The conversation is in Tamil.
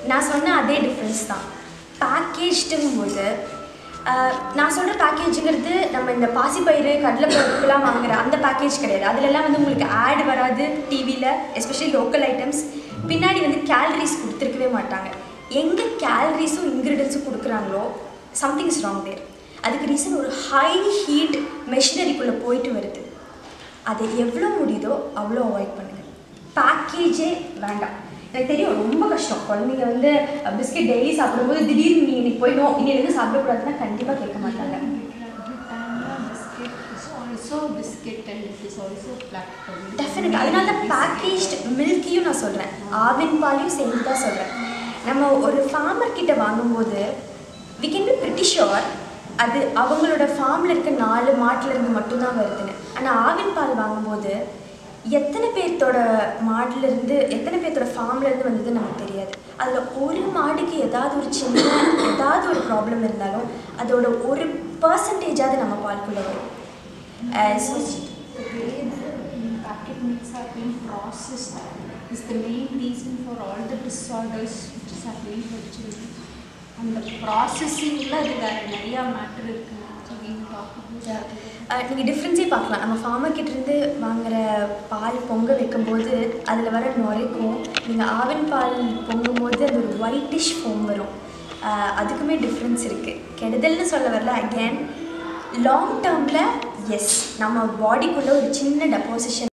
நான் சொன்ன அதே டிஃப்ரென்ஸ் தான் பேக்கேஜ்டுங்கும் போது ஆஹ், நான் சொல்கிற பேக்கேஜுங்கிறது நம்ம இந்த பாசிப்பயிறு கடலைப்பருப்புலாம் வாங்குற அந்த பேக்கேஜ் கிடையாது அதுலலாம் வந்து உங்களுக்கு ஆட் வராது டிவியில் எஸ்பெஷலி லோக்கல் ஐட்டம்ஸ் பின்னாடி வந்து கேலரிஸ் கொடுத்துருக்கவே மாட்டாங்க எங்கே கேலரிஸும் இன்க்ரீடியன்ஸும் கொடுக்குறாங்களோ சம்திங் இஸ் ராங் தேர் அதுக்கு ரீசன் ஒரு ஹை ஹீட் மெஷினரிக்குள்ளே போயிட்டு வருது அதை எவ்வளோ முடியுதோ அவ்வளோ அவாய்ட் பண்ணுங்கள் பேக்கேஜே வேண்டாம் எனக்கு தெரியும் ரொம்ப கஷ்டம் குழந்தைங்க வந்து பிஸ்கெட் டெய்லி சாப்பிடும்போது திடீர்னு நீ இன்னைக்கு போய் நோ இன்னிலேருந்து சாப்பிடக்கூடாதுன்னா கண்டிப்பாக கேட்க மாட்டாங்க biscuit is also biscuit and it is also flat definite அதனால தான் பேக்கேஜ்டு மில்கையும் நான் சொல்கிறேன் ஆவின் பாலையும் சேர்ந்து தான் சொல்கிறேன் நம்ம ஒரு ஃபார்மர் கிட்ட வாங்கும்போது we can be pretty sure அது அவங்களோட ஃபார்மில் இருக்க நாலு மாட்டுல இருந்து மட்டும்தான் வருதுன்னு ஆனால் ஆவின் பால் வாங்கும்போது எத்தனை பேர்த்தோட மாடுல இருந்து எத்தனை பேர்த்தோட ஃபார்ம்ல இருந்து வந்ததுன்னு நமக்கு தெரியாது அதில் ஒரு மாடுக்கு ஏதாவது ஒரு சின்ன ஏதாவது ஒரு ப்ராப்ளம் இருந்தாலும் அதோட ஒரு பர்சன்டேஜாவது நம்ம பால்குள்ளே வரும் Uh, so The way the packet milks are being processed is the main reason for all the disorders which is happening for children. அந்த ப்ராசஸிங்கில் அது வேறு நிறையா மேட்டர் இருக்குங்க ஸோ நீங்கள் டாக் நீங்கள் டிஃப்ரென்ஸே பார்க்கலாம் நம்ம ஃபார்மர் கிட்டேருந்து வாங்குற பால் பொங்க வைக்கும்போது அதில் வர நுரைக்கும் நீங்கள் ஆவின் பால் பொங்கும்போது அது ஒரு ஒயிட்டிஷ் ஃபோம் வரும் அஹ் அதுக்குமே டிஃப்ரென்ஸ் இருக்குது கெடுதல்னு சொல்ல வரல அகேன் லாங் டேர்மில் எஸ் நம்ம பாடிக்குள்ளே ஒரு சின்ன டெபாசிஷன்